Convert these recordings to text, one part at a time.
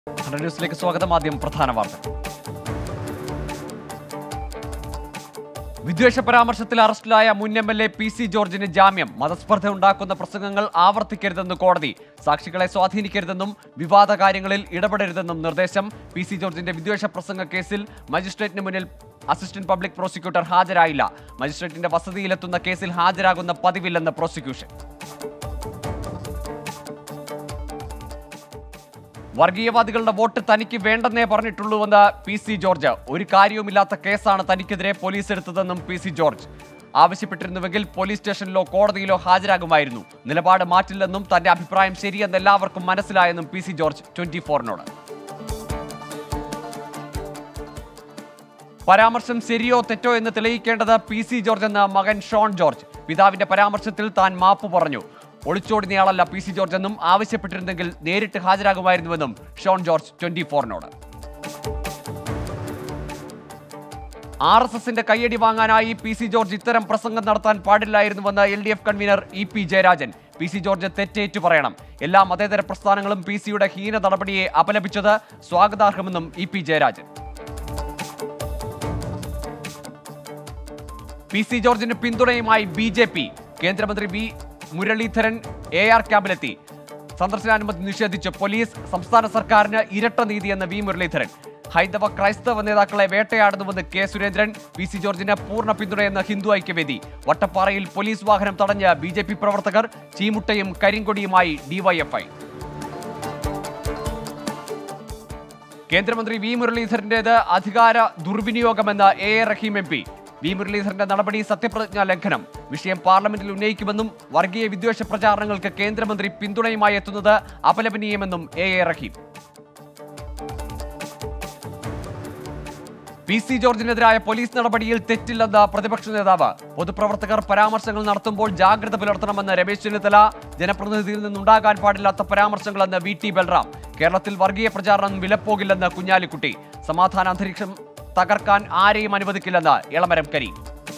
hundred ന്യൂസിലേക്ക് സ്വാഗതം ആദ്യം പ്രധാന വാർത്ത വിദ്വേഷ പരാമർശത്തിൽ അറസ്റ്റിലായ മുൻ M L A P C ജോർജിന് ജാമ്യം മതസ്പർദ്ധ ഉണ്ടാക്കുന്ന പ്രസംഗങ്ങൾ ആവർത്തിക്കരുതെന്ന് കോടതി സാക്ഷികളെ സ്വാധീനിക്കരുതെന്നും വിവാദ കാര്യങ്ങളിൽ ഇടപെടരുതെന്നും നിർദ്ദേശം പി സി ജോർജിന്റെ വിദ്വേഷ പ്രസംഗ കേസിൽ മജിസ്ട്രേറ്റിന് മുന്നിൽ അസിസ്റ്റന്റ് പബ്ലിക് പ്രോസിക്യൂട്ടർ ഹാജരായില്ല മജിസ്ട്രേറ്റിന്റെ വസതിയിലെത്തുന്ന കേസിൽ ഹാജരാകുന്ന പതിവില്ലെന്ന് പ്രോസിക്യൂഷൻ വർഗീയവാദികളുടെ വോട്ട് തനിക്ക് വേണ്ടെന്നേ പറഞ്ഞിട്ടുള്ളൂവെന്ന് പി സി ജോർജ് ഒരു കാര്യവുമില്ലാത്ത കേസാണ് തനിക്കെതിരെ പോലീസ് എടുത്തതെന്നും പി സി ജോർജ് ആവശ്യപ്പെട്ടിരുന്നുവെങ്കിൽ പോലീസ് സ്റ്റേഷനിലോ കോടതിയിലോ ഹാജരാകുമായിരുന്നു നിലപാട് മാറ്റില്ലെന്നും തന്റെ അഭിപ്രായം ശരിയെന്ന് എല്ലാവർക്കും മനസ്സിലായെന്നും പി സി ജോർജ് ട്വന്റി ഫോറിനോട് പരാമർശം ശരിയോ തെറ്റോ എന്ന് തെളിയിക്കേണ്ടത് പി സി ജോർജ് എന്ന മകൻ ഷോൺ ജോർജ് പിതാവിന്റെ പരാമർശത്തിൽ താൻ മാപ്പ് പറഞ്ഞു ഒളിച്ചോടുന്നയാളല്ല പി സി ജോർജ് എന്നും ആവശ്യപ്പെട്ടിരുന്നെങ്കിൽ നേരിട്ട് ഹാജരാകുമായിരുന്നുവെന്നും ഷോൺ ജോർജ് ട്വന്റി ഫോറിനോട് ആർ എസ് എസിന്റെ കയ്യടി വാങ്ങാനായി പി സി ജോർജ് ഇത്തരം പ്രസംഗം നടത്താൻ പാടില്ലായിരുന്നുവെന്ന് L D F convener E P Jayarajan P C George തെറ്റേറ്റു പറയണം എല്ലാ മതേതര പ്രസ്ഥാനങ്ങളും പി സിയുടെ ഹീന നടപടിയെ അപലപിച്ചത് സ്വാഗതാർഹമെന്നും E P Jayarajan P C ജോർജിന് പിന്തുണയുമായി ബി ജെ പി കേന്ദ്രമന്ത്രി വി മുരളീധരൻ എ ആർ ക്യാമ്പിലെത്തി സന്ദർശനാനുമതി നിഷേധിച്ച് പോലീസ് സംസ്ഥാന സർക്കാരിന് ഇരട്ട നീതിയെന്ന് വി മുരളീധരൻ ഹൈന്ദവ ക്രൈസ്തവ നേതാക്കളെ വേട്ടയാടുന്നുവെന്ന് കെ സുരേന്ദ്രൻ പി സി ജോർജിന് പൂർണ്ണ പിന്തുണയെന്ന് ഹിന്ദു ഐക്യവേദി വട്ടപ്പാറയിൽ പോലീസ് വാഹനം തടഞ്ഞ് ബി ജെ പി പ്രവർത്തകർ ചീമുട്ടയും കരിങ്കൊടിയുമായി ഡിവൈഎഫ്ഐ കേന്ദ്രമന്ത്രി വി മുരളീധരന്റേത് അധികാര ദുർവിനിയോഗമെന്ന് A A Rahim M P V മുരളീധരന്റെ നടപടി സത്യപ്രതിജ്ഞാ ലംഘനം വിഷയം പാർലമെന്റിൽ ഉന്നയിക്കുമെന്നും വർഗീയ വിദ്വേഷ പ്രചാരണങ്ങൾക്ക് കേന്ദ്രമന്ത്രി പിന്തുണയുമായി എത്തുന്നത് അപലപനീയമെന്നും A A Rahim P C ജോർജിനെതിരായ പോലീസ് നടപടിയിൽ തെറ്റില്ലെന്ന് പ്രതിപക്ഷ നേതാവ് പൊതുപ്രവർത്തകർ പരാമർശങ്ങൾ നടത്തുമ്പോൾ ജാഗ്രത പുലർത്തണമെന്ന് രമേശ് ചെന്നിത്തല ജനപ്രതിനിധിയിൽ നിന്നുണ്ടാകാൻ പാടില്ലാത്ത പരാമർശങ്ങളെന്ന് വി ടി ബൽറാം കേരളത്തിൽ വർഗീയ പ്രചാരണം വിലപ്പോകില്ലെന്ന് കുഞ്ഞാലിക്കുട്ടി സമാധാന അന്തരീക്ഷം തകർക്കാൻ ആരെയും അനുവദിക്കില്ലെന്ന് ഇളമരം കരി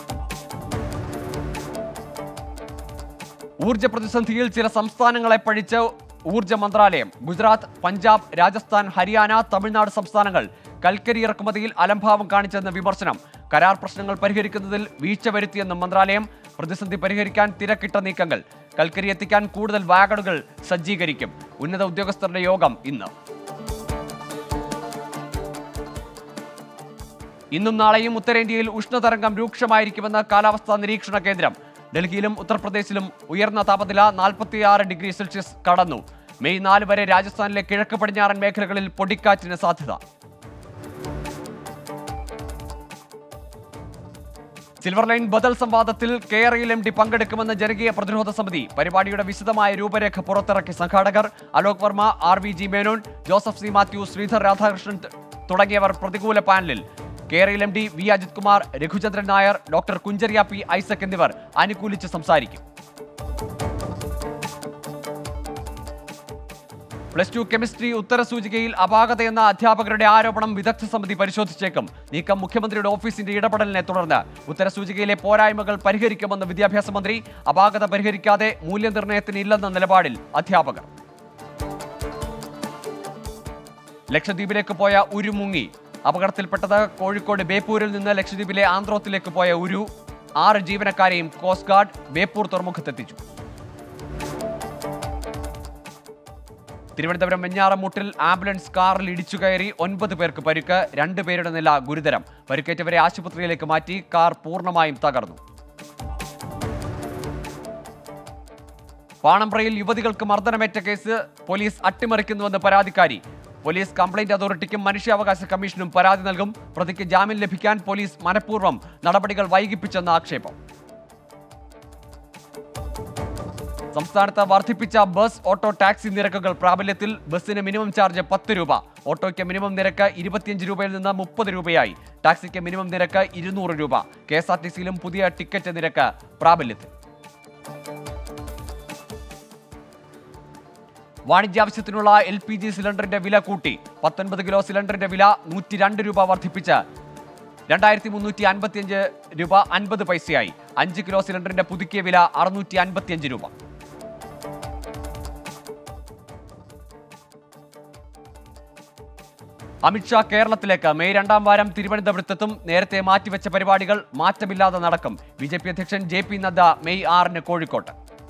ഊർജ പ്രതിസന്ധിയിൽ ചില സംസ്ഥാനങ്ങളെ പഴിച്ച് ഊർജ മന്ത്രാലയം ഗുജറാത്ത് പഞ്ചാബ് രാജസ്ഥാൻ ഹരിയാന തമിഴ്നാട് സംസ്ഥാനങ്ങൾ കൽക്കരി ഇറക്കുമതിയിൽ അലംഭാവം കാണിച്ചെന്ന് വിമർശനം കരാർ പ്രശ്നങ്ങൾ പരിഹരിക്കുന്നതിൽ വീഴ്ച വരുത്തിയെന്നും മന്ത്രാലയം പ്രതിസന്ധി പരിഹരിക്കാൻ തിരക്കിട്ട നീക്കങ്ങൾ കൽക്കരി എത്തിക്കാൻ കൂടുതൽ വാഗണുകൾ സജ്ജീകരിക്കും ഉന്നത ഉദ്യോഗസ്ഥരുടെ യോഗം ഇന്ന് ഇന്നും നാളെയും ഉത്തരേന്ത്യയിൽ ഉഷ്ണതരംഗം രൂക്ഷമായിരിക്കുമെന്ന് കാലാവസ്ഥാ നിരീക്ഷണ കേന്ദ്രം ഡൽഹിയിലും ഉത്തർപ്രദേശിലും ഉയർന്ന താപനില നാൽപ്പത്തിയാറ് ഡിഗ്രി സെൽഷ്യസ് കടന്നു മെയ് നാല് വരെ രാജസ്ഥാനിലെ കിഴക്ക് പടിഞ്ഞാറൻ മേഖലകളിൽ പൊടിക്കാറ്റിന് സാധ്യത സിൽവർ ലൈൻ ബദൽ സംവാദത്തിൽ കേരയിൽ എം ഡി പങ്കെടുക്കുമെന്ന് ജനകീയ പ്രതിരോധ സമിതി പരിപാടിയുടെ വിശദമായ രൂപരേഖ പുറത്തിറക്കി സംഘാടകർ Alok Varma R V G Menon Joseph C Mathew Sreedhar Radhakrishnan ത- തുടങ്ങിയവർ പ്രതികൂല പാനലിൽ കേരയിൽ M D V Ajith Kumar Raghuchandran Nair doctor Kunjaria P Isaac എന്നിവർ അനുകൂലിച്ച് സംസാരിക്കും പ്ലസ് ടു കെമിസ്ട്രി ഉത്തരസൂചികയിൽ അപാകതയെന്ന അധ്യാപകരുടെ ആരോപണം വിദഗ്ധ സമിതി പരിശോധിച്ചേക്കും നീക്കം മുഖ്യമന്ത്രിയുടെ ഓഫീസിന്റെ ഇടപെടലിനെ തുടർന്ന് ഉത്തരസൂചികയിലെ പോരായ്മകൾ പരിഹരിക്കുമെന്ന് വിദ്യാഭ്യാസ മന്ത്രി അപാകത പരിഹരിക്കാതെ മൂല്യനിർണ്ണയത്തിന് ഇല്ലെന്ന നിലപാടിൽ അധ്യാപകർ ലക്ഷദ്വീപിലേക്ക് പോയ ഉരു മുങ്ങി അപകടത്തിൽപ്പെട്ടത് കോഴിക്കോട് ബേപ്പൂരിൽ നിന്ന് ലക്ഷദ്വീപിലെ ആന്ധ്രോത്തിലേക്ക് പോയ ഉരു ആറ് ജീവനക്കാരെയും കോസ്റ്റ് ഗാർഡ് ബേപ്പൂർ തുറമുഖത്തെത്തിച്ചു തിരുവനന്തപുരം വെഞ്ഞാറമൂട്ടിൽ ആംബുലൻസ് കാറിൽ ഇടിച്ചു കയറി ഒൻപത് പേർക്ക് പരിക്ക് രണ്ടുപേരുടെ നില ഗുരുതരം പരിക്കേറ്റവരെ ആശുപത്രിയിലേക്ക് മാറ്റി കാർ പൂർണ്ണമായും തകർന്നു പാണമ്പ്രയിൽ യുവതികൾക്ക് മർദ്ദനമേറ്റ കേസ് പോലീസ് അട്ടിമറിക്കുന്നുവെന്ന് പരാതിക്കാരി പോലീസ് കംപ്ലൈന്റ് അതോറിറ്റിക്കും മനുഷ്യാവകാശ കമ്മീഷനും പരാതി നൽകും പ്രതിക്ക് ജാമ്യം ലഭിക്കാൻ പോലീസ് മനഃപൂർവ്വം നടപടികൾ വൈകിപ്പിച്ചെന്ന ആക്ഷേപം സംസ്ഥാനത്ത് വർദ്ധിപ്പിച്ച ബസ് ഓട്ടോ ടാക്സി നിരക്കുകൾ പ്രാബല്യത്തിൽ ബസ്സിന് മിനിമം ചാർജ് പത്ത് രൂപ ഓട്ടോയ്ക്ക് മിനിമം നിരക്ക് ഇരുപത്തിയഞ്ച് രൂപയിൽ നിന്ന് മുപ്പത് രൂപയായി ടാക്സിക്ക് മിനിമം നിരക്ക് ഇരുന്നൂറ് രൂപ കെ എസ് ആർ ടി സിയിലും പുതിയ ടിക്കറ്റ് നിരക്ക് പ്രാബല്യത്തിൽ വാണിജ്യാവശ്യത്തിനുള്ള എൽ പി ജി സിലിണ്ടറിന്റെ വില കൂട്ടി പത്തൊൻപത് കിലോ സിലിണ്ടറിന്റെ വില നൂറ്റി രണ്ട് രൂപ വർദ്ധിപ്പിച്ച് രണ്ടായിരത്തി മുന്നൂറ്റി അൻപത്തിയഞ്ച് രൂപ അൻപത് പൈസയായി അഞ്ച് കിലോ സിലിണ്ടറിന്റെ പുതുക്കിയ വില അറുന്നൂറ്റി അൻപത്തിയഞ്ച് രൂപ അമിത്ഷാ കേരളത്തിലേക്ക് മെയ് രണ്ടാം വാരം തിരുവനന്തപുരത്തെത്തും നേരത്തെ മാറ്റിവെച്ച പരിപാടികൾ മാറ്റമില്ലാതെ നടക്കും ബി ജെ പി അധ്യക്ഷൻ ജെ പി നദ്ദ മെയ് ആറിന് കോഴിക്കോട്ട്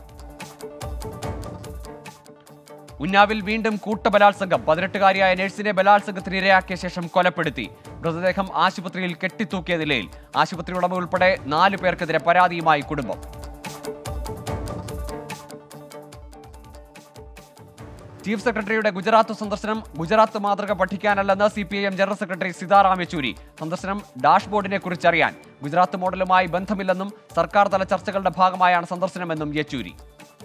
ഉന്നാവിൽ വീണ്ടും കൂട്ടബലാത്സംഗം പതിനെട്ടുകാരിയായ നഴ്സിനെ ബലാത്സംഗത്തിന് ഇരയാക്കിയ ശേഷം കൊലപ്പെടുത്തി മൃതദേഹം ആശുപത്രിയിൽ കെട്ടിത്തൂക്കിയ നിലയിൽ ആശുപത്രി ഉടമ ഉൾപ്പെടെ നാലു പേർക്കെതിരെ പരാതിയുമായി കുടുംബം ചീഫ് സെക്രട്ടറിയുടെ ഗുജറാത്ത് സന്ദർശനം ഗുജറാത്ത് മാതൃക പഠിക്കാനല്ലെന്ന് C P I M general secretary Sitaram Yechury സന്ദർശനം ഡാഷ്ബോർഡിനെ കുറിച്ചറിയാൻ ഗുജറാത്ത് മോഡലുമായി ബന്ധമില്ലെന്നും സർക്കാർ തല ചർച്ചകളുടെ ഭാഗമായാണ് സന്ദർശനമെന്നും യെച്ചൂരി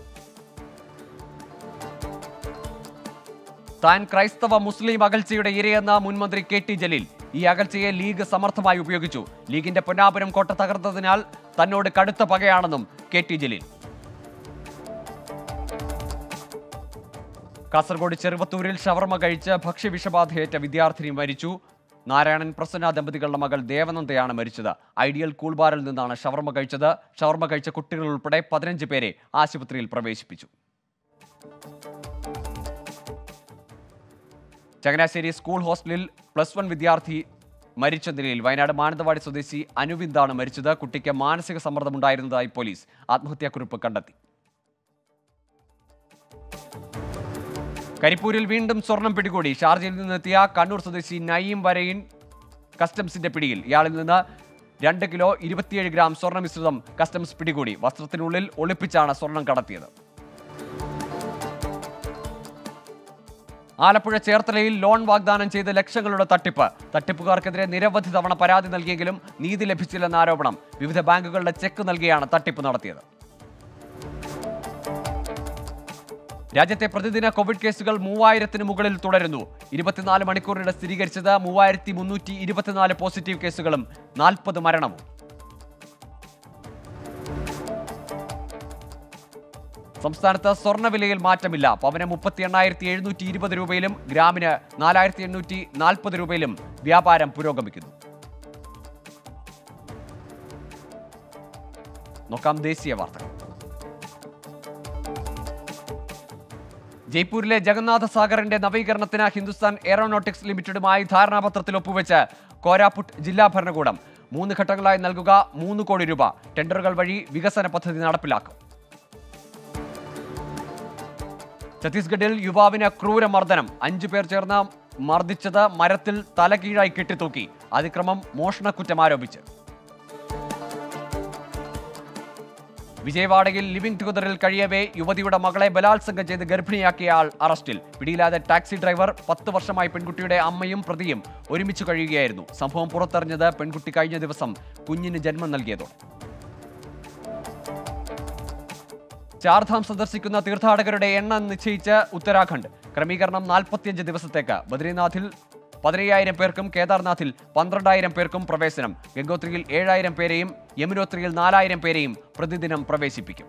താൻ ക്രൈസ്തവ മുസ്ലിം അകൽച്ചയുടെ ഇരയെന്ന മുൻമന്ത്രി കെ ടി ജലീൽ ഈ അകൽച്ചയെ ലീഗ് സമർത്ഥമായി ഉപയോഗിച്ചു ലീഗിന്റെ പൊന്നാപുരം കോട്ട തകർത്തതിനാൽ തന്നോട് കടുത്ത പകയാണെന്നും കെ ടി ജലീൽ കാസർഗോഡ് ചെറുവത്തൂരിൽ ഷവർമ കഴിച്ച് ഭക്ഷ്യവിഷബാധയേറ്റ വിദ്യാർത്ഥിനി മരിച്ചു നാരായണൻ പ്രസന്ന ദമ്പതികളുടെ മകൾ ദേവനന്ദയാണ് മരിച്ചത് ഐഡിയൽ കൂൾബാറിൽ നിന്നാണ് ഷവർമ കഴിച്ചത് ഷവർമ കഴിച്ച കുട്ടികൾ ഉൾപ്പെടെ പതിനഞ്ച് പേരെ ആശുപത്രിയിൽ പ്രവേശിപ്പിച്ചു ചങ്ങനാശ്ശേരി സ്കൂൾ ഹോസ്റ്റലിൽ പ്ലസ് വൺ വിദ്യാർത്ഥി മരിച്ച നിലയിൽ വയനാട് മാനന്തവാടി സ്വദേശി അനുവിന്ദാണ് മരിച്ചത് കുട്ടിക്ക് മാനസിക സമ്മർദ്ദമുണ്ടായിരുന്നതായി പോലീസ് ആത്മഹത്യാക്കുറിപ്പ് കണ്ടെത്തി കരിപ്പൂരിൽ വീണ്ടും സ്വർണം പിടികൂടി ഷാർജയിൽ നിന്നെത്തിയ കണ്ണൂർ സ്വദേശി നയീം വരയിൻ കസ്റ്റംസിന്റെ പിടിയിൽ ഇയാളിൽ നിന്ന് രണ്ട് കിലോ ഇരുപത്തിയേഴ് ഗ്രാം സ്വർണ്ണ മിശ്രിതം കസ്റ്റംസ് പിടികൂടി വസ്ത്രത്തിനുള്ളിൽ ഒളിപ്പിച്ചാണ് സ്വർണം കടത്തിയത് ആലപ്പുഴ ചേർത്തലയിൽ ലോൺ വാഗ്ദാനം ചെയ്ത് ലക്ഷങ്ങളുടെ തട്ടിപ്പ് തട്ടിപ്പുകാർക്കെതിരെ നിരവധി തവണ പരാതി നൽകിയെങ്കിലും നീതി ലഭിച്ചില്ലെന്ന ആരോപണം വിവിധ ബാങ്കുകളുടെ ചെക്ക് നൽകിയാണ് തട്ടിപ്പ് നടത്തിയത് രാജ്യത്തെ പ്രതിദിന കോവിഡ് കേസുകൾ മൂവായിരത്തിന് മുകളിൽ തുടരുന്നു ഇരുപത്തിനാല് മണിക്കൂറിനിടെ സ്ഥിരീകരിച്ചത് മൂവായിരത്തി മുന്നൂറ്റി ഇരുപത്തിനാല് പോസിറ്റീവ് കേസുകളും നാൽപ്പത് മരണവും സംസ്ഥാനത്ത് സ്വർണ്ണവിലയിൽ മാറ്റമില്ല പവന് മുപ്പത്തി എണ്ണായിരത്തി എഴുന്നൂറ്റി ഇരുപത് രൂപയിലും ഗ്രാമിന് നാലായിരത്തി എണ്ണൂറ്റി നാൽപ്പത് രൂപയിലും വ്യാപാരം പുരോഗമിക്കുന്നു നോക്കാം ദേശീയ വാർത്തകൾ ജയ്പൂരിലെ ജഗന്നാഥ സാഗറിന്റെ നവീകരണത്തിന് ഹിന്ദുസ്ഥാൻ എയറോനോട്ടിക്സ് ലിമിറ്റഡുമായി ധാരണാപത്രത്തിൽ ഒപ്പുവെച്ച് കോരാപുട്ട് ജില്ലാ ഭരണകൂടം മൂന്ന് ഘട്ടങ്ങളായി നൽകുക മൂന്ന് കോടി രൂപ ടെൻഡറുകൾ വഴി വികസന പദ്ധതി നടപ്പിലാക്കും ഛത്തീസ്ഗഡിൽ യുവാവിന് ക്രൂരമർദ്ദനം അഞ്ചു പേർ ചേർന്ന് മർദ്ദിച്ചത് മരത്തിൽ തലകീഴായി കെട്ടിത്തൂക്കി അതിക്രമം മോഷണക്കുറ്റം ആരോപിച്ച് വിജയവാഡയിൽ ലിവിംഗ് ടുഗദറിൽ കഴിയവേ യുവതിയുടെ മകളെ ബലാത്സംഗം ചെയ്ത് ഗർഭിണിയാക്കിയ ആൾ അറസ്റ്റിൽ പിടിയിലാതെ ടാക്സി ഡ്രൈവർ പത്ത് വർഷമായി പെൺകുട്ടിയുടെ അമ്മയും പ്രതിയും ഒരുമിച്ച് കഴിയുകയായിരുന്നു സംഭവം പുറത്തറിഞ്ഞത് പെൺകുട്ടി കഴിഞ്ഞ ദിവസം കുഞ്ഞിന് ജന്മം നൽകിയതോടെ ചാർധാം സന്ദർശിക്കുന്ന തീർത്ഥാടകരുടെ എണ്ണം നിശ്ചയിച്ച് ഉത്തരാഖണ്ഡ് ക്രമീകരണം നാൽപ്പത്തിയഞ്ച് ദിവസത്തേക്ക് ബദ്രീനാഥിൽ പതിനയ്യായിരം പേർക്കും കേദാർനാഥിൽ പന്ത്രണ്ടായിരം പേർക്കും പ്രവേശനം ഗംഗോത്രിയിൽ ഏഴായിരം പേരെയും യമുനോത്രിയിൽ നാലായിരം പേരെയും പ്രതിദിനം പ്രവേശിപ്പിക്കും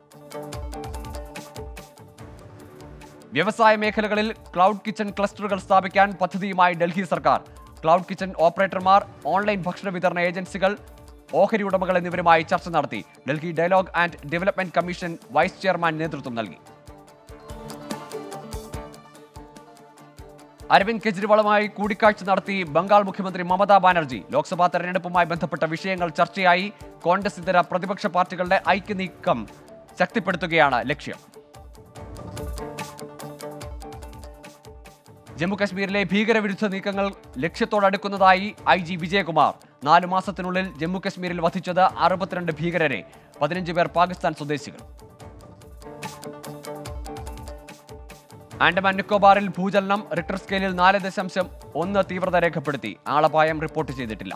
വ്യവസായ മേഖലകളിൽ ക്ലൗഡ് കിച്ചൺ ക്ലസ്റ്ററുകൾ സ്ഥാപിക്കാൻ പദ്ധതിയുമായി ഡൽഹി സർക്കാർ ക്ലൗഡ് കിച്ചൺ ഓപ്പറേറ്റർമാർ ഓൺലൈൻ ഭക്ഷണ വിതരണ ഏജൻസികൾ ഓഹരി ഉടമകൾ എന്നിവരുമായി ചർച്ച നടത്തി Delhi dialogue and development commission vice chairman നേതൃത്വം നൽകി അരവിന്ദ് കെജ്രിവാളുമായി കൂടിക്കാഴ്ച നടത്തി ബംഗാൾ മുഖ്യമന്ത്രി മമതാ ബാനർജി ലോക്സഭാ തെരഞ്ഞെടുപ്പുമായി ബന്ധപ്പെട്ട വിഷയങ്ങൾ ചർച്ചയായി കോൺഗ്രസ് ഇതര പ്രതിപക്ഷ പാർട്ടികളുടെ ഐക്യനീക്കം ശക്തിപ്പെടുത്തുകയാണ് ലക്ഷ്യം ജമ്മുകശ്മീരിലെ ഭീകരവിരുദ്ധ നീക്കങ്ങൾ ലക്ഷ്യത്തോടടുക്കുന്നതായി ഐ ജി വിജയകുമാർ നാലു മാസത്തിനുള്ളിൽ ജമ്മുകശ്മീരിൽ വധിച്ചത് അറുപത്തിരണ്ട് ഭീകരരെ പതിനഞ്ച് പേർ പാകിസ്ഥാൻ സ്വദേശികൾ ആൻഡമാൻ നിക്കോബാറിൽ ഭൂചലനം റിക്ടർ സ്കെയിലിൽ നാല് ദശാംശം ഒന്ന് തീവ്രത രേഖപ്പെടുത്തി ആളപായം റിപ്പോർട്ട് ചെയ്തിട്ടില്ല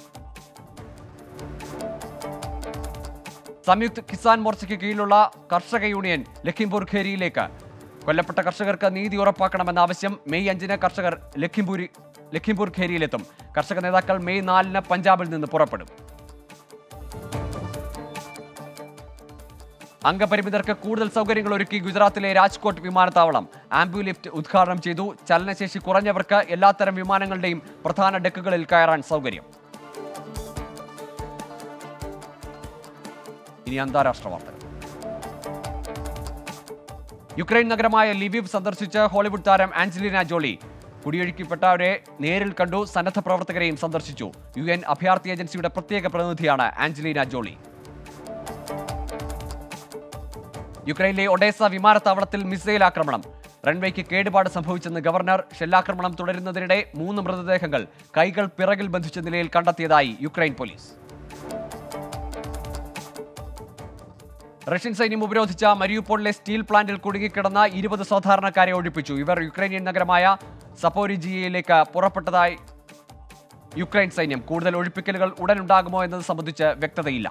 സംയുക്ത് കിസാൻ മോർച്ചയ്ക്ക് കീഴിലുള്ള കർഷക യൂണിയൻ ലഖിംപൂർ ഖേരിയിലേക്ക് കൊല്ലപ്പെട്ട കർഷകർക്ക് നീതി ഉറപ്പാക്കണമെന്ന ആവശ്യം മെയ് അഞ്ചിന് കർഷകർ ലഖിംപൂരി ലഖിംപൂർ ഖേരിയിലെത്തും കർഷക നേതാക്കൾ മെയ് നാലിന് പഞ്ചാബിൽ നിന്ന് പുറപ്പെടും അംഗപരിമിതർക്ക് കൂടുതൽ സൗകര്യങ്ങൾ ഒരുക്കി ഗുജറാത്തിലെ രാജ്കോട്ട് വിമാനത്താവളം ആംബുലിഫ്റ്റ് ഉദ്ഘാടനം ചെയ്തു ചലനശേഷി കുറഞ്ഞവർക്ക് എല്ലാത്തരം വിമാനങ്ങളുടെയും പ്രധാന ഡെക്കുകളിൽ കയറാൻ സൗകര്യം ഇനി അന്താരാഷ്ട്ര വാർത്തകൾ യുക്രൈൻ നഗരമായ ലിവിവ് സന്ദർശിച്ച് ഹോളിവുഡ് താരം ആഞ്ചലിന ജോളി കുടിയൊഴുക്കിപ്പെട്ടവരെ നേരിൽ കണ്ടു സന്നദ്ധ പ്രവർത്തകരെയും സന്ദർശിച്ചു യു എൻ അഭയാർത്ഥി ഏജൻസിയുടെ പ്രത്യേക പ്രതിനിധിയാണ് ആഞ്ചലീന ജോളി യുക്രൈനിലെ ഒഡേസ വിമാനത്താവളത്തിൽ മിസൈൽ ആക്രമണം റൺവേക്ക് കേടുപാട് സംഭവിച്ചെന്ന് ഗവർണർ ഷെല്ലാക്രമണം തുടരുന്നതിനിടെ മൂന്ന് മൃതദേഹങ്ങൾ കൈകൾ പിറകിൽ ബന്ധിച്ച നിലയിൽ കണ്ടെത്തിയതായി യുക്രൈൻ പോലീസ് റഷ്യൻ സൈന്യം ഉപരോധിച്ച മരിയുപോളിലെ സ്റ്റീൽ പ്ലാന്റിൽ കുടുങ്ങിക്കിടന്ന ഇരുപത് സാധാരണക്കാരെ ഒഴിപ്പിച്ചു ഇവർ യുക്രൈനിയൻ നഗരമായ സപ്പോരിജിയയിലേക്ക് പുറപ്പെട്ടതായി യുക്രൈൻ സൈന്യം കൂടുതൽ ഒഴിപ്പിക്കലുകൾ ഉടൻ ഉണ്ടാകുമോ എന്നത് സംബന്ധിച്ച് വ്യക്തതയില്ല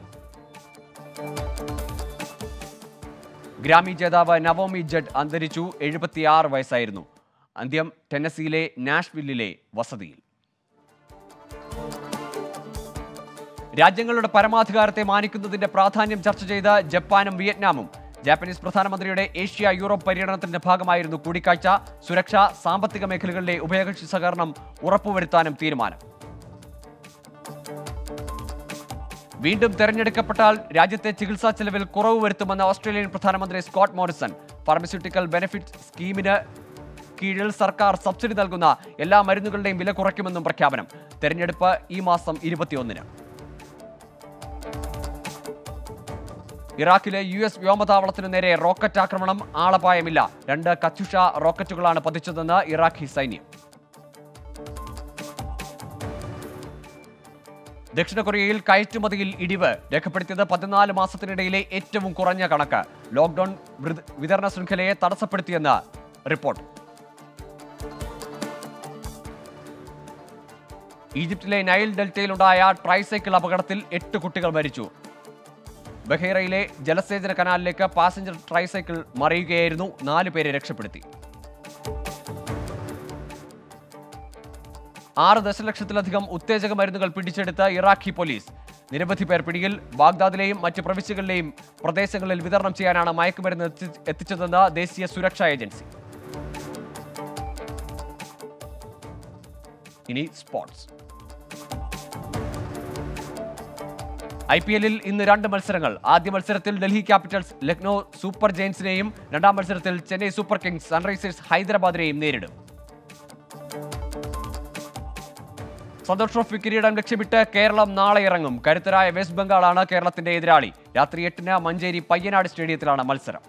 ഗ്രാമി ജേതാവ് നവോമി ജഡ് അന്തരിച്ചു എഴുപത്തിയാറ് വയസ്സായിരുന്നു അന്ത്യം ടെന്നസിയിലെ നാഷ്വില്ലിലെ വസതിയിൽ രാജ്യങ്ങളുടെ പരമാധികാരത്തെ മാനിക്കുന്നതിന്റെ പ്രാധാന്യം ചർച്ച ചെയ്ത ജപ്പാനും വിയറ്റ്നാമും ജാപ്പനീസ് പ്രധാനമന്ത്രിയുടെ ഏഷ്യ യൂറോപ്പ് പര്യടനത്തിന്റെ ഭാഗമായിരുന്നു കൂടിക്കാഴ്ച സുരക്ഷ സാമ്പത്തിക മേഖലകളിലെ ഉഭയകക്ഷി സഹകരണം ഉറപ്പുവരുത്താനും തീരുമാനം വീണ്ടും തെരഞ്ഞെടുക്കപ്പെട്ടാൽ രാജ്യത്തെ ചികിത്സാ ചെലവിൽ കുറവ് വരുത്തുമെന്ന് ഓസ്ട്രേലിയൻ പ്രധാനമന്ത്രി സ്കോട്ട് മോറിസൺ ഫാർമസ്യൂട്ടിക്കൽ ബെനിഫിറ്റ് സ്കീമിന് കീഴിൽ സർക്കാർ സബ്സിഡി നൽകുന്ന എല്ലാ മരുന്നുകളുടെയും വില കുറയ്ക്കുമെന്നും പ്രഖ്യാപനം തെരഞ്ഞെടുപ്പ് ഈ മാസം ഇരുപത്തിയൊന്നിന് ഇറാഖിലെ യു എസ് വ്യോമതാവളത്തിനു നേരെ റോക്കറ്റ് ആക്രമണം ആളപായമില്ല രണ്ട് കത്യുഷ റോക്കറ്റുകളാണ് പതിച്ചതെന്ന് ഇറാഖി സൈന്യം ദക്ഷിണ കൊറിയയിൽ കയറ്റുമതിയിൽ ഇടിവ് രേഖപ്പെടുത്തിയത് പതിനാല് മാസത്തിനിടയിലെ ഏറ്റവും കുറഞ്ഞ കണക്ക് ലോക്ഡൌൺ വൃ- വിതരണ ശൃംഖലയെ തടസ്സപ്പെടുത്തിയെന്ന് റിപ്പോർട്ട് ഈജിപ്തിലെ നൈൽ ഡെൽറ്റയിലുണ്ടായ ട്രൈസൈക്കിൾ അപകടത്തിൽ എട്ട് കുട്ടികൾ മരിച്ചു ബഹേറയിലെ ജലസേചന കനാലിലേക്ക് പാസഞ്ചർ ട്രൈസൈക്കിൾ മറിയുകയായിരുന്നു നാല് പേരെ രക്ഷപ്പെടുത്തി ആറ് ദശലക്ഷത്തിലധികം ഉത്തേജക മരുന്നുകൾ പിടിച്ചെടുത്ത ഇറാഖി പോലീസ് നിരവധി പേർ പിടിയിൽ ബാഗ്ദാദിലെയും മറ്റ് പ്രവിശ്യകളിലെയും പ്രദേശങ്ങളിൽ വിതരണം ചെയ്യാനാണ് മയക്കുമരുന്ന് എത്തി- എത്തിച്ചതെന്ന് ദേശീയ സുരക്ഷാ ഏജൻസി ഇനി സ്പോർട്സ് ഐ പി എല്ലിൽ ഇന്ന് രണ്ട് മത്സരങ്ങൾ ആദ്യ മത്സരത്തിൽ ഡൽഹി ക്യാപിറ്റൽസ് ലക്നൗ സൂപ്പർ ജയൻസിനെയും രണ്ടാം മത്സരത്തിൽ ചെന്നൈ സൂപ്പർ കിങ്സ് സൺറൈസേഴ്സ് ഹൈദരാബാദിനെയും നേരിടും സന്തോഷ് ട്രോഫി കിരീടം ലക്ഷ്യമിട്ട് കേരളം നാളെ ഇറങ്ങും കരുത്തരായ വെസ്റ്റ് ബംഗാളാണ് കേരളത്തിന്റെ എതിരാളി രാത്രി എട്ടിന് മഞ്ചേരി പയ്യനാട് സ്റ്റേഡിയത്തിലാണ് മത്സരം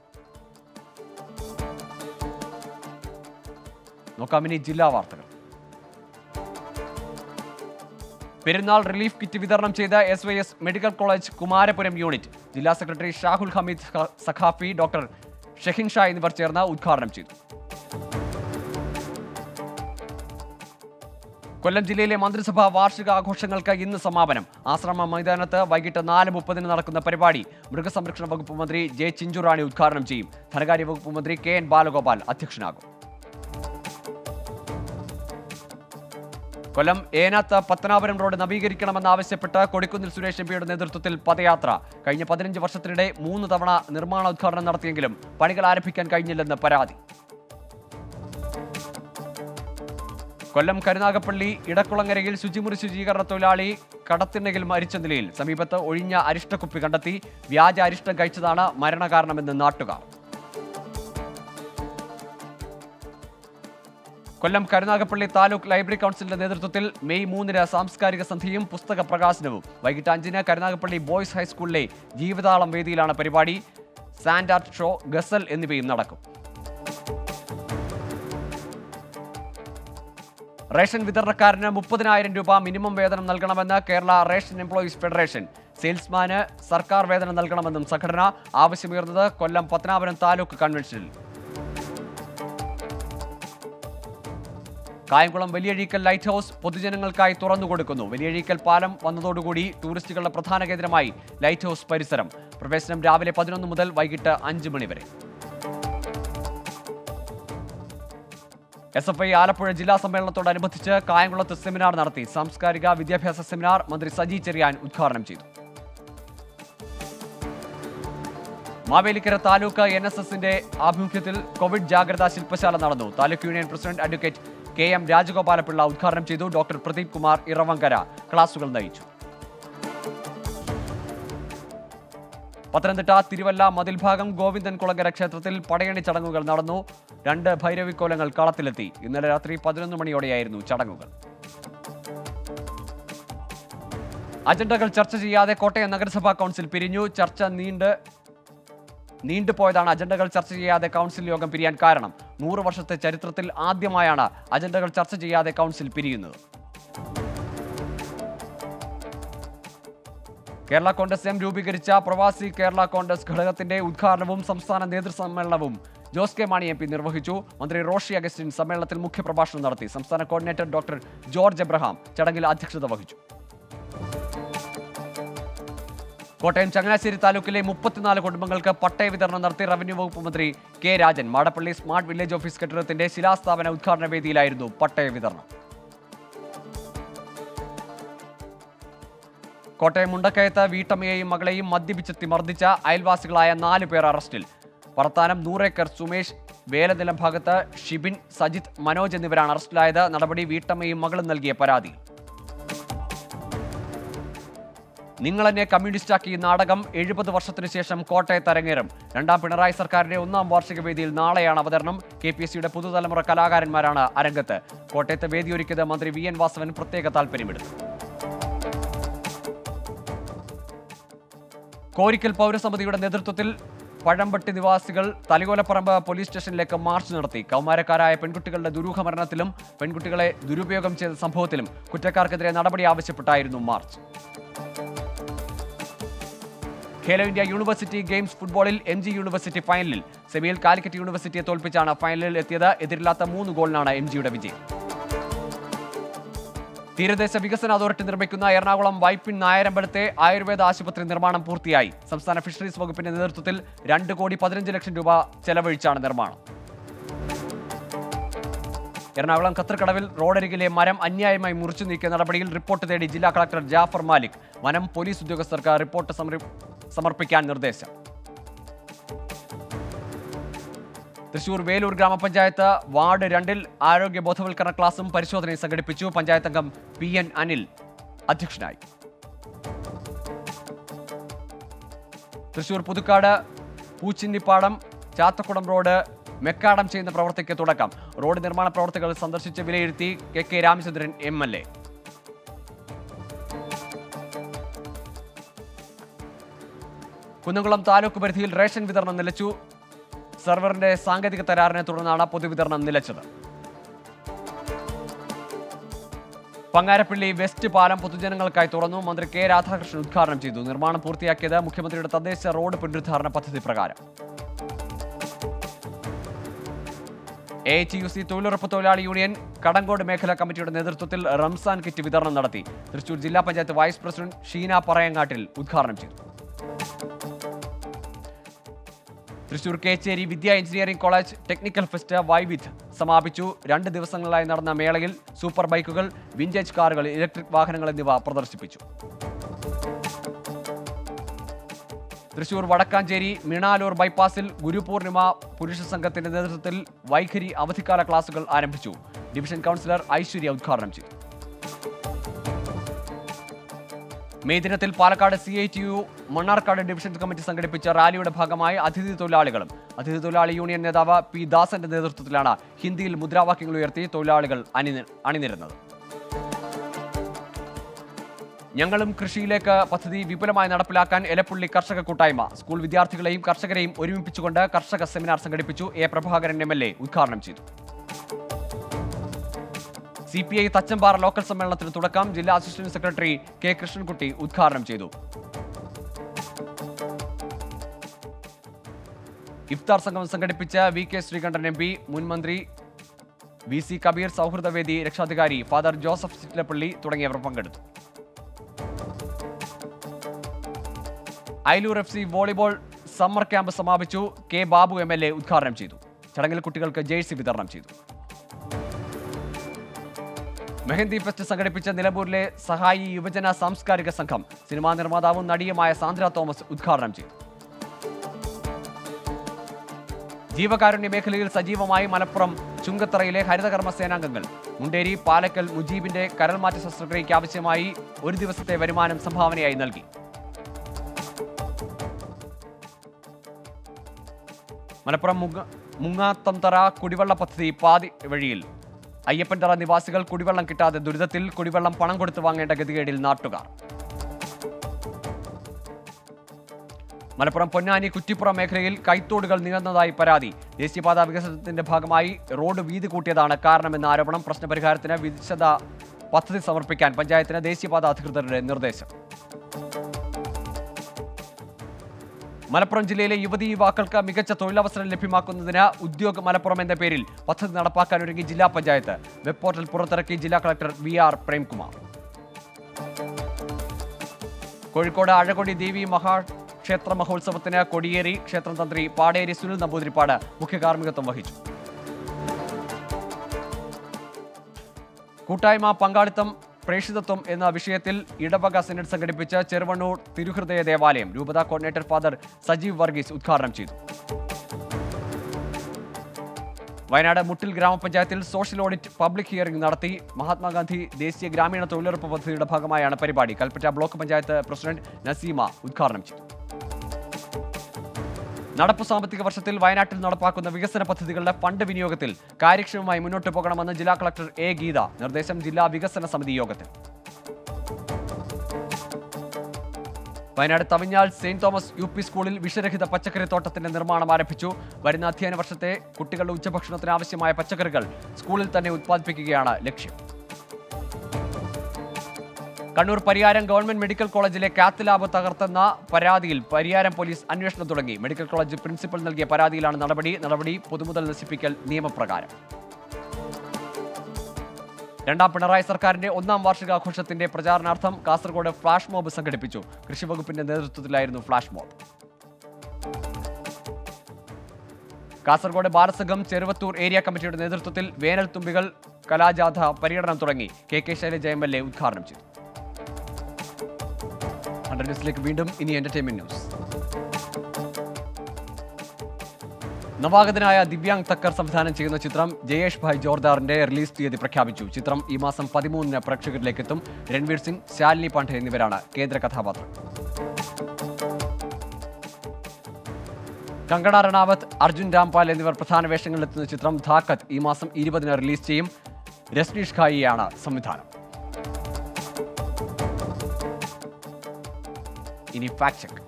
നോക്കാം ഇനി ജില്ലാ വാർത്തകൾ പെരുന്നാൾ റിലീഫ് കിറ്റ് വിതരണം ചെയ്ത S Y S medical college Kumarapuram unit ജില്ലാ സെക്രട്ടറി ഷാഹുൽ ഹമീദ് ഹ- സഖാഫി ഡോക്ടർ ഷെഹിൻ ഷാ എന്നിവർ ചേർന്ന് ഉദ്ഘാടനം ചെയ്തു കൊല്ലം ജില്ലയിലെ മന്ത്രിസഭാ വാർഷിക ആഘോഷങ്ങൾക്ക് ഇന്ന് സമാപനം ആശ്രമ മൈതാനത്ത് വൈകിട്ട് നാല് മുപ്പതിന് നടക്കുന്ന പരിപാടി മൃഗസംരക്ഷണ വകുപ്പ് മന്ത്രി ജെ ചിഞ്ചുറാണി ഉദ്ഘാടനം ചെയ്യും ധനകാര്യ വകുപ്പ് മന്ത്രി കെ എൻ ബാലഗോപാൽ അധ്യക്ഷനാകും കൊല്ലം ഏനാത്ത് പത്തനാപുരം റോഡ് നവീകരിക്കണമെന്നാവശ്യപ്പെട്ട് കൊടിക്കുന്നിൽ സുരേഷ് എംപിയുടെ നേതൃത്വത്തിൽ പദയാത്ര കഴിഞ്ഞ പതിനഞ്ച് വർഷത്തിനിടെ മൂന്ന് തവണ നിർമ്മാണോദ്ഘാടനം നടത്തിയെങ്കിലും പണികൾ ആരംഭിക്കാൻ കഴിഞ്ഞില്ലെന്ന് പരാതി കൊല്ലം കരുനാഗപ്പള്ളി ഇടക്കുളങ്ങരയിൽ ശുചിമുറി ശുചീകരണ തൊഴിലാളി കടത്തിണ്ണയിൽ മരിച്ച നിലയിൽ സമീപത്ത് ഒഴിഞ്ഞ അരിഷ്ടക്കുപ്പി കണ്ടെത്തി വ്യാജ അരിഷ്ടം കഴിച്ചതാണ് മരണകാരണമെന്ന് നാട്ടുകാർ കൊല്ലം കരുനാഗപ്പള്ളി താലൂക്ക് ലൈബ്രറി കൗൺസിലിന്റെ നേതൃത്വത്തിൽ മെയ് മൂന്നിന് സാംസ്കാരിക സന്ധ്യയും പുസ്തക പ്രകാശനവും വൈകിട്ട് അഞ്ചിന് കരുനാഗപ്പള്ളി ബോയ്സ് ഹൈസ്കൂളിലെ ജീവിതാളം വേദിയിലാണ് പരിപാടി സാൻഡ് ആർട്ട് ഷോ ഗസൽ എന്നിവയും നടക്കും റേഷൻ വിതരണക്കാരന് മുപ്പതിനായിരം രൂപ മിനിമം വേതനം നൽകണമെന്ന് കേരള റേഷൻ എംപ്ലോയീസ് ഫെഡറേഷൻ സെയിൽസ്മാന് സർക്കാർ വേതനം നൽകണമെന്നും സംഘടന ആവശ്യമുയർന്നത് കൊല്ലം പത്തനാപുരം താലൂക്ക് കൺവെൻഷനിൽ കായംകുളം വലിയഴീക്കൽ ലൈറ്റ് ഹൗസ് പൊതുജനങ്ങൾക്കായി തുറന്നുകൊടുക്കുന്നു വലിയഴീക്കൽ പാലം വന്നതോടുകൂടി ടൂറിസ്റ്റുകളുടെ പ്രധാന കേന്ദ്രമായി ലൈറ്റ് ഹൗസ് പരിസരം പ്രവേശനം രാവിലെ പതിനൊന്ന് മുതൽ വൈകിട്ട് അഞ്ച് മണി വരെ എസ് എഫ് ഐ ആലപ്പുഴ ജില്ലാ സമ്മേളനത്തോടനുബന്ധിച്ച് കായംകുളത്ത് സെമിനാർ നടത്തി സാംസ്കാരിക വിദ്യാഭ്യാസ സെമിനാർ മന്ത്രി സജി ചെറിയാൻ ഉദ്ഘാടനം ചെയ്തു മാവേലിക്കര താലൂക്ക് എൻ എസ് എസിന്റെ ആഭിമുഖ്യത്തിൽ കോവിഡ് ജാഗ്രതാ ശില്പശാല നടന്നു taluk union president advocate K M Rajagopalapillai ഉദ്ഘാടനം ചെയ്തു ഡോക്ടർ പ്രദീപ് കുമാർ ഇറവങ്കര ക്ലാസുകൾ നയിച്ചു പത്തനംതിട്ട തിരുവല്ല മതിൽഭാഗം ഗോവിന്ദൻ കുളങ്ങര ക്ഷേത്രത്തിൽ പടയണി ചടങ്ങുകൾ നടന്നു രണ്ട് ഭൈരവിക്കോലങ്ങൾ കളത്തിലെത്തി ഇന്നലെ രാത്രി പതിനൊന്ന് മണിയോടെയായിരുന്നു ചടങ്ങുകൾ അജണ്ടകൾ ചർച്ച ചെയ്യാതെ കോട്ടയം നഗരസഭാ കൗൺസിൽ പിരിഞ്ഞു ചർച്ച നീണ്ട് നീണ്ടുപോയതാണ് അജണ്ടകൾ ചർച്ച ചെയ്യാതെ കൗൺസിൽ യോഗം പിരിയാൻ കാരണം നൂറ് വർഷത്തെ ചരിത്രത്തിൽ ആദ്യമായാണ് അജണ്ടകൾ ചർച്ച ചെയ്യാതെ കൗൺസിൽ പിരിയുന്നത് കേരള കോൺഗ്രസ് എം രൂപീകരിച്ച പ്രവാസി കേരള കോൺഗ്രസ് ഘടകത്തിന്റെ ഉദ്ഘാടനവും സംസ്ഥാന നേതൃസമ്മേളനവും Jose K Mani M P നിർവഹിച്ചു മന്ത്രി റോഷി അഗസ്റ്റിൻ സമ്മേളനത്തിൽ മുഖ്യപ്രഭാഷണം നടത്തി സംസ്ഥാന കോർഡിനേറ്റർ ഡോക്ടർ ജോർജ് എബ്രഹാം ചടങ്ങിൽ അധ്യക്ഷത വഹിച്ചു കോട്ടയം ചങ്ങനാശ്ശേരി താലൂക്കിലെ മുപ്പത്തിനാല് കുടുംബങ്ങൾക്ക് പട്ടയ വിതരണം നടത്തി റവന്യൂ വകുപ്പ് മന്ത്രി K Rajan Madappally smart village office കെട്ടിടത്തിന്റെ ശിലാസ്ഥാപന ഉദ്ഘാടന വേദിയിലായിരുന്നു പട്ടയ വിതരണം കോട്ടയം മുണ്ടക്കയത്ത് വീട്ടമ്മയെയും മകളെയും മദ്യപിച്ചെത്തി മർദ്ദിച്ച അയൽവാസികളായ നാല് പേർ അറസ്റ്റിൽ പറത്താനം നൂറേക്കർ സുമേഷ് വേലനിലം ഭാഗത്ത് ഷിബിൻ സജിത് മനോജ് എന്നിവരാണ് അറസ്റ്റിലായത് നടപടി വീട്ടമ്മയും മകളും നൽകിയ പരാതി നിങ്ങളെന്നെ കമ്മ്യൂണിസ്റ്റാക്കി നാടകം എഴുപത് വർഷത്തിനു ശേഷം കോട്ടയത്ത് അരങ്ങേറും രണ്ടാം പിണറായി സർക്കാരിന്റെ ഒന്നാം വാർഷിക വേദിയിൽ നാളെയാണ് അവതരണം കെ പി എസ് സിയുടെ പുതുതലമുറ കലാകാരന്മാരാണ് അരങ്ങത്ത് കോട്ടയത്ത് വേദിയൊരുക്കിയത് മന്ത്രി വി എൻ വാസവൻ പ്രത്യേക താൽപ്പര്യമെടുത്തു കോരിക്കൽ പൗരസമിതിയുടെ നേതൃത്വത്തിൽ പഴമ്പട്ടി നിവാസികൾ തലയോലപ്പറമ്പ് പോലീസ് സ്റ്റേഷനിലേക്ക് മാർച്ച് നടത്തി കൗമാരക്കാരായ പെൺകുട്ടികളുടെ ദുരൂഹ മരണത്തിലും പെൺകുട്ടികളെ ദുരുപയോഗം ചെയ്ത സംഭവത്തിലും കുറ്റക്കാർക്കെതിരെ നടപടി ആവശ്യപ്പെട്ടായിരുന്നു march Khelo India university games ഫുട്ബോളിൽ എം ജി യൂണിവേഴ്സിറ്റി ഫൈനലിൽ സെമിയിൽ കാലിക്കറ്റ് യൂണിവേഴ്സിറ്റിയെ തോൽപ്പിച്ചാണ് ഫൈനലിൽ എത്തിയത് എതിരില്ലാത്ത മൂന്ന് ഗോളിനാണ് എം ജിയുടെ വിജയം തീരദേശ വികസന അതോറിറ്റി നിർമ്മിക്കുന്ന എറണാകുളം വൈപ്പിൻ നായരമ്പലത്തെ ആയുർവേദ ആശുപത്രി നിർമ്മാണം പൂർത്തിയായി സംസ്ഥാന ഫിഷറീസ് വകുപ്പിന്റെ നേതൃത്വത്തിൽ രണ്ട് കോടി പതിനഞ്ച് ലക്ഷം രൂപ ചെലവഴിച്ചാണ് നിർമ്മാണം എറണാകുളം കത്തർക്കടവിൽ റോഡരികിലെ മരം അന്യായമായി മുറിച്ചു നീക്കിയ നടപടിയിൽ റിപ്പോർട്ട് തേടി ജില്ലാ കളക്ടർ ജാഫർ മാലിക് വനം പോലീസ് ഉദ്യോഗസ്ഥർക്ക് റിപ്പോർട്ട് സമർപ്പി- സമർപ്പിക്കാൻ നിർദ്ദേശം തൃശൂർ വേലൂർ ഗ്രാമപഞ്ചായത്ത് വാർഡ് രണ്ടിൽ ആരോഗ്യ ബോധവൽക്കരണ ക്ലാസും പരിശോധനയും സംഘടിപ്പിച്ചു പഞ്ചായത്ത് അംഗം പി എൻ അനിൽ അധ്യക്ഷനായി തൃശൂർ പുതുക്കാട് പൂച്ചിന്നിപ്പാടം ചാത്തക്കുളം റോഡ് മെക്കാടം ചെയ്യുന്ന പ്രവൃത്തിക്ക് തുടക്കം റോഡ് നിർമ്മാണ പ്രവർത്തികൾ സന്ദർശിച്ച് വിലയിരുത്തി K K Ramachandran M L A Kunnamkulam taluk പരിധിയിൽ റേഷൻ വിതരണം നിലച്ചു സെർവറിന്റെ സാങ്കേതിക തകരാറിനെ തുടർന്നാണ് പൊതുവിതരണം നിലച്ചത് പങ്ങാരപ്പള്ളി വെസ്റ്റ് പാലം പൊതുജനങ്ങൾക്കായി തുറന്നു മന്ത്രി കെ രാധാകൃഷ്ണൻ ഉദ്ഘാടനം ചെയ്തു നിർമ്മാണം പൂർത്തിയാക്കിയത് മുഖ്യമന്ത്രിയുടെ തദ്ദേശ റോഡ് പുനരുദ്ധാരണ പദ്ധതി പ്രകാരം എ ടി യു സി തൊഴിലുറപ്പ് തൊഴിലാളി യൂണിയൻ കടങ്കോട് മേഖലാ കമ്മിറ്റിയുടെ നേതൃത്വത്തിൽ റംസാൻ കിറ്റ് വിതരണം നടത്തി തൃശൂർ ജില്ലാ പഞ്ചായത്ത് വൈസ് പ്രസിഡന്റ് ഷീന പറയങ്ങാട്ടിൽ ഉദ്ഘാടനം ചെയ്തു Thrissur Kechery Vidya engineering college technical fest Vaividh സമാപിച്ചു രണ്ട് ദിവസങ്ങളിലായി നടന്ന മേളയിൽ സൂപ്പർ ബൈക്കുകൾ വിൻറ്റേജ് കാറുകൾ ഇലക്ട്രിക് വാഹനങ്ങൾ എന്നിവ പ്രദർശിപ്പിച്ചു തൃശൂർ വടക്കാഞ്ചേരി മിണാലൂർ ബൈപ്പാസിൽ ഗുരുപൂർണിമ പുരുഷ സംഘത്തിന്റെ നേതൃത്വത്തിൽ വൈഖരി അവധിക്കാല ക്ലാസുകൾ ആരംഭിച്ചു ഡിവിഷൻ കൗൺസിലർ ഐശ്വര്യ ഉദ്ഘാടനം ചെയ്തു മെയ് ദിനത്തിൽ Palakkad C I T U Mannarkkad division committee സംഘടിപ്പിച്ച റാലിയുടെ ഭാഗമായി അതിഥി തൊഴിലാളികളും അതിഥി തൊഴിലാളി യൂണിയൻ നേതാവ് പി ദാസന്റെ നേതൃത്വത്തിലാണ് ഹിന്ദിയിൽ മുദ്രാവാക്യങ്ങൾ ഉയർത്തി തൊഴിലാളികൾ അണിനി അണിനിരുന്നത് ഞങ്ങളും കൃഷിയിലേക്ക് പദ്ധതി വിപുലമായി നടപ്പിലാക്കാൻ എലപ്പുള്ളി കർഷക കൂട്ടായ്മ സ്കൂൾ വിദ്യാർത്ഥികളെയും കർഷകരെയും ഒരുമിപ്പിച്ചുകൊണ്ട് കർഷക സെമിനാർ സംഘടിപ്പിച്ചു A Prabhakaran M L A ഉദ്ഘാടനം ചെയ്തു C P I Thachampara local സമ്മേളനത്തിന് തുടക്കം ജില്ലാ അസിസ്റ്റന്റ് സെക്രട്ടറി കെ കൃഷ്ണൻകുട്ടി ഉദ്ഘാടനം ചെയ്തു ഇഫ്താർ സംഘം സംഘടിപ്പിച്ച V K Sreekandan M P മുൻ മന്ത്രി വി സി കബീർ സൗഹൃദവേദി രക്ഷാധികാരി ഫാദർ ജോസഫ് ചിറ്റിലപ്പള്ളി തുടങ്ങിയവർ പങ്കെടുത്തു Ayalur F C volleyball summer camp സമാപിച്ചു K Babu M L A ഉദ്ഘാടനം ചെയ്തു ചടങ്ങിൽ കുട്ടികൾക്ക് ജേഴ്സി വിതരണം ചെയ്തു മെഹന്തി ഫെസ്റ്റ് സംഘടിപ്പിച്ച നിലമ്പൂരിലെ സഹായി യുവജന സാംസ്കാരിക സംഘം സിനിമാ നിർമ്മാതാവും നടിയുമായ സാന്ദ്ര തോമസ് ഉദ്ഘാടനം ചെയ്തു ജീവകാരുണ്യ മേഖലയിൽ സജീവമായി മലപ്പുറം ചുങ്കത്തറയിലെ ഹരിതകർമ്മ സേനാംഗങ്ങൾ മുണ്ടേരി പാലക്കൽ മുജീബിന്റെ കരൾമാറ്റ ശസ്ത്രക്രിയയ്ക്ക് ആവശ്യമായി ഒരു ദിവസത്തെ വരുമാനം സംഭാവനയായി നൽകി മലപ്പുറം മുങ്ങ മുങ്ങാത്തംതറ കുടിവെള്ള പദ്ധതി പാതി വഴിയിൽ അയ്യപ്പൻതറ നിവാസികൾ കുടിവെള്ളം കിട്ടാതെ ദുരിതത്തിൽ കുടിവെള്ളം പണം കൊടുത്ത് വാങ്ങേണ്ട ഗതികേടിൽ നാട്ടുകാർ മലപ്പുറം പൊന്നാനി കുറ്റിപ്പുറം മേഖലയിൽ കൈത്തോടുകൾ നികന്നതായി പരാതി ദേശീയപാത വികസനത്തിന്റെ ഭാഗമായി റോഡ് വീതി കൂട്ടിയതാണ് കാരണമെന്ന ആരോപണം പ്രശ്നപരിഹാരത്തിന് വിശദ പദ്ധതി സമർപ്പിക്കാൻ പഞ്ചായത്തിന് ദേശീയപാത അധികൃതരുടെ നിർദ്ദേശം മലപ്പുറം ജില്ലയിലെ യുവതി യുവാക്കൾക്ക് മികച്ച തൊഴിലവസരം ലഭ്യമാക്കുന്നതിന് ഉദ്യോഗ മലപ്പുറം എന്ന പേരിൽ പദ്ധതി നടപ്പാക്കാൻ ഒരുങ്ങി ജില്ലാ പഞ്ചായത്ത് വെബ് പോർട്ടൽ പുറത്തിറക്കി ജില്ലാ collector V R Premkumar Kozhikode Azhakodi Devi മഹാക്ഷേത്ര മഹോത്സവത്തിന് കൊടിയേറി ക്ഷേത്രം തന്ത്രി പാടേരി സുനിൽ നമ്പൂതിരിപ്പാട് മുഖ്യ കാർമ്മികത്വം വഹിച്ചു കൂട്ടായ്മ പങ്കാളിത്തം പ്രേഷിതത്വം എന്ന വിഷയത്തിൽ ഇടവക സെനറ്റ് സംഘടിപ്പിച്ച ചെറുവണ്ണൂർ തിരുഹൃദയ ദേവാലയം രൂപത കോർഡിനേറ്റർ ഫാദർ സജീവ് വർഗീസ് ഉദ്ഘാടനം ചെയ്തു വയനാട് മുട്ടിൽ ഗ്രാമപഞ്ചായത്തിൽ സോഷ്യൽ ഓഡിറ്റ് പബ്ലിക് ഹിയറിംഗ് നടത്തി മഹാത്മാഗാന്ധി ദേശീയ ഗ്രാമീണ തൊഴിലുറപ്പ് പദ്ധതിയുടെ ഭാഗമായാണ് പരിപാടി കൽപ്പറ്റ ബ്ലോക്ക് പഞ്ചായത്ത് പ്രസിഡന്റ് നസീമ ഉദ്ഘാടനം ചെയ്തു നടപ്പു സാമ്പത്തിക വർഷത്തിൽ വയനാട്ടിൽ നടപ്പാക്കുന്ന വികസന പദ്ധതികളുടെ ഫണ്ട് വിനിയോഗത്തിൽ കാര്യക്ഷമമായി മുന്നോട്ട് പോകണമെന്ന് ജില്ലാ കളക്ടർ എ ഗീത നിർദ്ദേശം ജില്ലാ വികസന സമിതി യോഗത്തിൽ Wayanad Thavinhal saint Thomas U P സ്കൂളിൽ വിഷരഹിത പച്ചക്കറി തോട്ടത്തിന്റെ നിർമ്മാണം ആരംഭിച്ചു വരുന്ന അധ്യയന വർഷത്തെ കുട്ടികളുടെ ഉച്ചഭക്ഷണത്തിന് ആവശ്യമായ പച്ചക്കറികൾ സ്കൂളിൽ തന്നെ ഉത്പാദിപ്പിക്കുകയാണ് ലക്ഷ്യം കണ്ണൂർ പരിയാരം ഗവൺമെന്റ് മെഡിക്കൽ കോളേജിലെ കാത്ത് ലാബ് തകർത്തെന്ന പരാതിയിൽ പരിയാരം പോലീസ് അന്വേഷണം തുടങ്ങി മെഡിക്കൽ കോളേജ് പ്രിൻസിപ്പൽ നൽകിയ പരാതിയിലാണ് നടപടി നടപടി പൊതുമുതൽ നശിപ്പിക്കൽ നിയമപ്രകാരം രണ്ടാം പിണറായി സർക്കാരിന്റെ ഒന്നാം വാർഷികാഘോഷത്തിന്റെ പ്രചാരണാർത്ഥം കാസർഗോഡ് ഫ്ലാഷ് മോബ് സംഘടിപ്പിച്ചു കൃഷിവകുപ്പിന്റെ നേതൃത്വത്തിലായിരുന്നു flash mob Kasaragod Balasangham Cheruvathur area കമ്മിറ്റിയുടെ നേതൃത്വത്തിൽ വേനൽ തുമ്പികൾ കലാജാഥ പര്യടനം തുടങ്ങി K K Shailaja M L A ഉദ്ഘാടനം ചെയ്തു ഹൺഡ്രഡ് ന്യൂസിലേക്ക് വീണ്ടും ഇനി എന്റർടൈൻമെന്റ് ന്യൂസ് നവാഗതനായ ദിവ്യാങ് തക്കർ സംവിധാനം ചെയ്യുന്ന ചിത്രം ജയേഷ് ഭായ് ജോർദാറിന്റെ റിലീസ് തീയതി പ്രഖ്യാപിച്ചു ചിത്രം ഈ മാസം പതിമൂന്നിന് പ്രേക്ഷകരിലേക്ക് എത്തും രൺവീർ സിംഗ് ശാലിനി പാണ്ഡെ എന്നിവരാണ് കേന്ദ്ര കഥാപാത്രം കങ്കണ റണാവത്ത് അർജുൻ രാംപാൽ എന്നിവർ പ്രധാന വേഷങ്ങളിലെത്തുന്ന ചിത്രം ധാക്കത്ത് ഈ മാസം ഇരുപതിന് റിലീസ് ചെയ്യും രസ്നീഷ് ഖായിയാണ് സംവിധാനം ഇനി ഫാക്ട് ചെക്ക്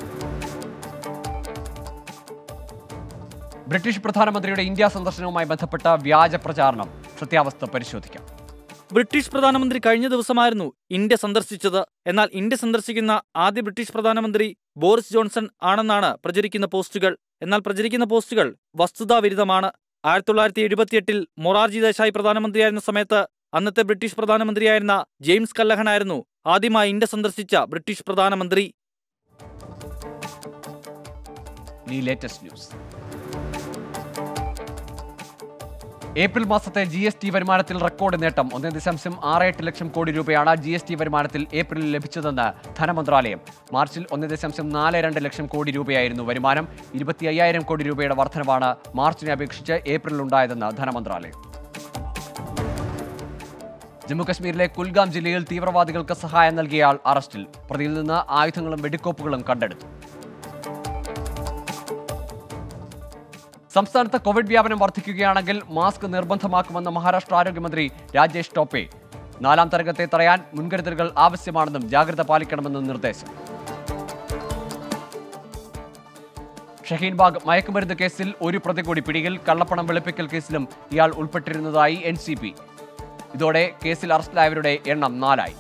ബ്രിട്ടീഷ് പ്രധാനമന്ത്രിയുടെ ഇന്ത്യ സന്ദർശനവുമായി ബന്ധപ്പെട്ട വ്യാജ പ്രചാരണം സത്യാവസ്ഥ പരിശോധിക്കാം ബ്രിട്ടീഷ് പ്രധാനമന്ത്രി കഴിഞ്ഞ ദിവസമായിരുന്നു ഇന്ത്യ സന്ദർശിച്ചത് എന്നാൽ ഇന്ത്യ സന്ദർശിക്കുന്ന ആദ്യ ബ്രിട്ടീഷ് പ്രധാനമന്ത്രി ബോറിസ് ജോൺസൺ ആണെന്നാണ് പ്രചരിക്കുന്ന പോസ്റ്റുകൾ എന്നാൽ പ്രചരിക്കുന്ന പോസ്റ്റുകൾ വസ്തുതാവിരുദ്ധമാണ് ആയിരത്തി തൊള്ളായിരത്തി എഴുപത്തിയെട്ടിൽ മൊറാർജി ദേശായി പ്രധാനമന്ത്രിയായിരുന്ന സമയത്ത് അന്നത്തെ ബ്രിട്ടീഷ് പ്രധാനമന്ത്രിയായിരുന്ന ജെയിംസ് കല്ലഹനായിരുന്നു ആദ്യമായി ഇന്ത്യ സന്ദർശിച്ച ബ്രിട്ടീഷ് പ്രധാനമന്ത്രി ഇനി ലേറ്റസ്റ്റ് ന്യൂസ് ഏപ്രിൽ മാസത്തെ ജി എസ് ടി വരുമാനത്തിൽ റെക്കോർഡ് നേട്ടം ഒന്ന് ദശാംശം ആറ് എട്ട് ലക്ഷം കോടി രൂപയാണ് ജി എസ് ടി വരുമാനത്തിൽ ഏപ്രിലിൽ ലഭിച്ചതെന്ന് ധനമന്ത്രാലയം മാർച്ചിൽ ഒന്ന് ദശാംശം നാല് രണ്ട് ലക്ഷം കോടി രൂപയായിരുന്നു വരുമാനം ഇരുപത്തി അയ്യായിരം കോടി രൂപയുടെ വർധനവാണ് മാർച്ചിനെ അപേക്ഷിച്ച് ഏപ്രിലിൽ ഉണ്ടായതെന്ന് ധനമന്ത്രാലയം ജമ്മുകശ്മീരിലെ കുൽഗാം ജില്ലയിൽ തീവ്രവാദികൾക്ക് സഹായം നൽകിയയാൾ അറസ്റ്റിൽ പ്രതിയിൽ നിന്ന് ആയുധങ്ങളും വെടിക്കോപ്പുകളും കണ്ടെടുത്തു സംസ്ഥാനത്ത് കോവിഡ് വ്യാപനം വർദ്ധിക്കുകയാണെങ്കിൽ മാസ്ക് നിർബന്ധമാക്കുമെന്ന് മഹാരാഷ്ട്ര ആരോഗ്യമന്ത്രി രാജേഷ് ടോപ്പെ നാലാം തരംഗത്തെ തടയാൻ മുൻകരുതലുകൾ ആവശ്യമാണെന്നും ജാഗ്രത പാലിക്കണമെന്നും നിർദ്ദേശം ഷഹീൻബാഗ് മയക്കുമരുന്ന് കേസിൽ ഒരു പ്രതി കൂടി പിടിയിൽ കള്ളപ്പണം വെളുപ്പിക്കൽ കേസിലും ഇയാൾ ഉൾപ്പെട്ടിരുന്നതായി എൻ സി പി ഇതോടെ കേസിൽ അറസ്റ്റിലായവരുടെ എണ്ണം നാലായി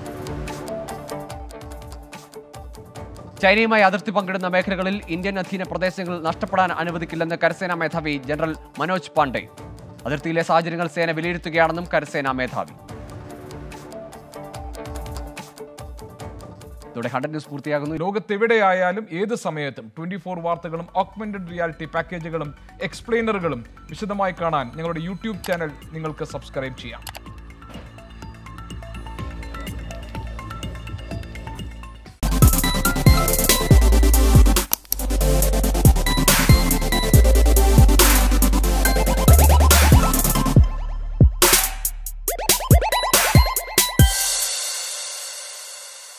ചൈനയുമായി അതിർത്തി പങ്കിടുന്ന മേഖലകളിൽ ഇന്ത്യൻ അധീന പ്രദേശങ്ങൾ നഷ്ടപ്പെടാൻ അനുവദിക്കില്ലെന്ന് കരസേനാ മേധാവി ജനറൽ മനോജ് പാണ്ഡെ അതിർത്തിയിലെ സാഹചര്യങ്ങൾ സേന വിലയിരുത്തുകയാണെന്നും കരസേനാ മേധാവി ഇതോടെ ഹൺഡ്രഡ് ന്യൂസ് പൂർത്തിയാകുന്നു ലോകത്തെവിടെയായാലും ഏത് സമയത്തും ട്വന്റി ഫോർ വാർത്തകളും ഓഗ്മെന്റഡ് റിയാലിറ്റി പാക്കേജുകളും എക്സ്പ്ലെയിനറുകളും വിശദമായി കാണാൻ ഞങ്ങളുടെ യൂട്യൂബ് ചാനൽ നിങ്ങൾക്ക് സബ്സ്ക്രൈബ് ചെയ്യാം